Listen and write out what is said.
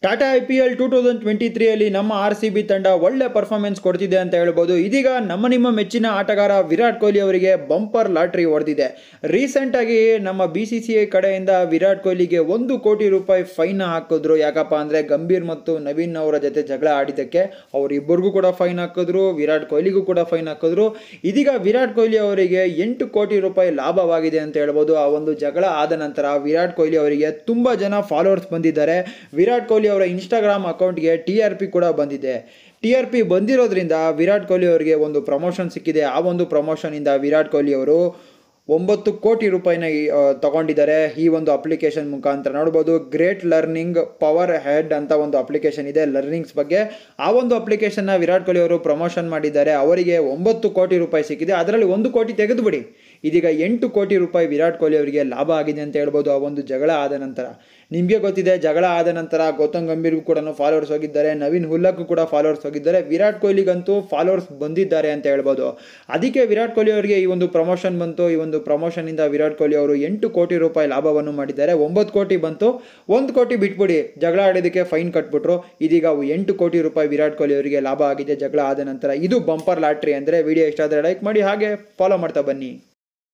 Tata I P L two thousand twenty ತ್ರೀಯಲ್ಲಿ ನಮ್ಮ R C B ತಂಡ ಒಳ್ಳೆ ಪರ್ಫಾರ್ಮೆನ್ಸ್ ಕೊಡ್ತಿದೆ ಅಂತ ಹೇಳ್ಬೋದು ಇದೀಗ ನಮ್ಮ ನಿಮ್ಮ ಮೆಚ್ಚಿನ ಆಟಗಾರ ವಿರಾಟ್ ಕೊಹ್ಲಿ ಅವರಿಗೆ ಬಂಪರ್ ಲಾಟ್ರಿ ಹೊಡೆದಿದೆ ರೀಸೆಂಟಾಗಿ ನಮ್ಮ ಬಿ ಸಿ ಸಿ ಐ ಕಡೆಯಿಂದ ವಿರಾಟ್ ಕೊಹ್ಲಿಗೆ ಒಂದು ಕೋಟಿ ರೂಪಾಯಿ ಫೈನ್ ಹಾಕಿದ್ರು ಯಾಕಪ್ಪ ಅಂದರೆ ಗಂಭೀರ್ ಮತ್ತು ನವೀನ್ ಅವರ ಜೊತೆ ಜಗಳ ಆಡಿದ್ದಕ್ಕೆ ಅವರಿಬ್ಬರಿಗೂ ಕೂಡ ಫೈನ್ ಹಾಕಿದ್ರು ವಿರಾಟ್ ಕೊಹ್ಲಿಗೂ ಕೂಡ ಫೈನ್ ಹಾಕಿದ್ರು ಇದೀಗ ವಿರಾಟ್ ಕೊಹ್ಲಿ ಅವರಿಗೆ ಎಂಟು ಕೋಟಿ ರೂಪಾಯಿ ಲಾಭವಾಗಿದೆ ಅಂತ ಹೇಳ್ಬೋದು ಆ ಒಂದು ಜಗಳ ಆದ ನಂತರ ವಿರಾಟ್ ಕೊಹ್ಲಿ ಅವರಿಗೆ ತುಂಬ ಜನ ಫಾಲೋವರ್ಸ್ ಬಂದಿದ್ದಾರೆ ವಿರಾಟ್ ಕೊಹ್ಲಿ ಅವರ ಇನ್ಸ್ಟಾಗ್ರಾಮ್ ಅಕೌಂಟ್ಗೆ ಟಿ ಆರ್ ಪಿ ಕೂಡ ಬಂದಿದೆ ಟಿ ಆರ್ ಪಿ ಬಂದಿರೋದ್ರಿಂದ ವಿರಾಟ್ ಕೊಹ್ಲಿ ಅವರಿಗೆ ಒಂದು ಪ್ರಮೋಷನ್ ಸಿಕ್ಕಿದೆ ಆ ಒಂದು ಪ್ರಮೋಷನಿಂದ ವಿರಾಟ್ ಕೊಹ್ಲಿ ಅವರು ಒಂಬತ್ತು ಕೋಟಿ ರೂಪಾಯಿನ ಈ, ಆ, ತಗೊಂಡಿದ್ದಾರೆ ಈ ಒಂದು ಅಪ್ಲಿಕೇಶನ್ ಮುಖಾಂತರ ನೋಡ್ಬೋದು ಗ್ರೇಟ್ ಲರ್ನಿಂಗ್ ಪವರ್ ಹೆಡ್ ಅಂತ ಒಂದು ಅಪ್ಲಿಕೇಶನ್ ಇದೆ ಲರ್ನಿಂಗ್ಸ್ ಬಗ್ಗೆ ಆ ಒಂದು ಅಪ್ಲಿಕೇಶನ್ನ ವಿರಾಟ್ ಕೊಹ್ಲಿ ಅವರು ಪ್ರಮೋಷನ್ ಮಾಡಿದ್ದಾರೆ ಅವರಿಗೆ ಒಂಬತ್ತು ಕೋಟಿ ರೂಪಾಯಿ ಸಿಕ್ಕಿದೆ ಅದರಲ್ಲಿ ಒಂದು ಕೋಟಿ ತೆಗೆದುಬಿಡಿ ಇದೀಗ ಎಂಟು ಕೋಟಿ ರೂಪಾಯಿ ವಿರಾಟ್ ಕೊಹ್ಲಿ ಅವರಿಗೆ ಲಾಭ ಆಗಿದೆ ಅಂತ ಹೇಳ್ಬೋದು ಆ ಒಂದು ಜಗಳ ಆದ ನಂತರ ನಿಮಗೆ ಗೊತ್ತಿದೆ ಜಗಳ ಆದ ನಂತರ ಗೌತಮ್ ಗಂಭೀರ್ಗೂ ಕೂಡ ಫಾಲೋವರ್ಸ್ ಹೋಗಿದ್ದಾರೆ ನವೀನ್ ಹುಲ್ಲಕ್ಕೂ ಕೂಡ ಫಾಲೋವರ್ಸ್ ಹೋಗಿದ್ದಾರೆ ವಿರಾಟ್ ಕೊಹ್ಲಿಗಂತೂ ಫಾಲೋವರ್ಸ್ ಬಂದಿದ್ದಾರೆ ಅಂತ ಹೇಳ್ಬೋದು ಅದಕ್ಕೆ ವಿರಾಟ್ ಕೊಹ್ಲಿ ಅವರಿಗೆ ಈ ಒಂದು ಪ್ರಮೋಷನ್ ಬಂತು ಈ ಒಂದು ಪ್ರಮೋಷನಿಂದ ವಿರಾಟ್ ಕೊಹ್ಲಿ ಅವರು ಎಂಟು ಕೋಟಿ ರೂಪಾಯಿ ಲಾಭವನ್ನು ಮಾಡಿದ್ದಾರೆ ಒಂಬತ್ತು ಕೋಟಿ ಬಂತು ಒಂದು ಕೋಟಿ ಬಿಟ್ಬಿಡಿ ಜಗಳ ಆಡೋದಕ್ಕೆ ಫೈನ್ ಕಟ್ಬಿಟ್ರು ಇದೀಗ ಅವು ಎಂಟು ಕೋಟಿ ರೂಪಾಯಿ ವಿರಾಟ್ ಕೊಹ್ಲಿ ಅವರಿಗೆ ಲಾಭ ಆಗಿದೆ ಜಗಳ ಆದ ನಂತರ ಇದು ಬಂಪರ್ ಲಾಟ್ರಿ ಅಂದರೆ ವಿಡಿಯೋ ಇಷ್ಟ ಆದರೆ ಲೈಕ್ ಮಾಡಿ ಹಾಗೆ ಫಾಲೋ ಮಾಡ್ತಾ ಬನ್ನಿ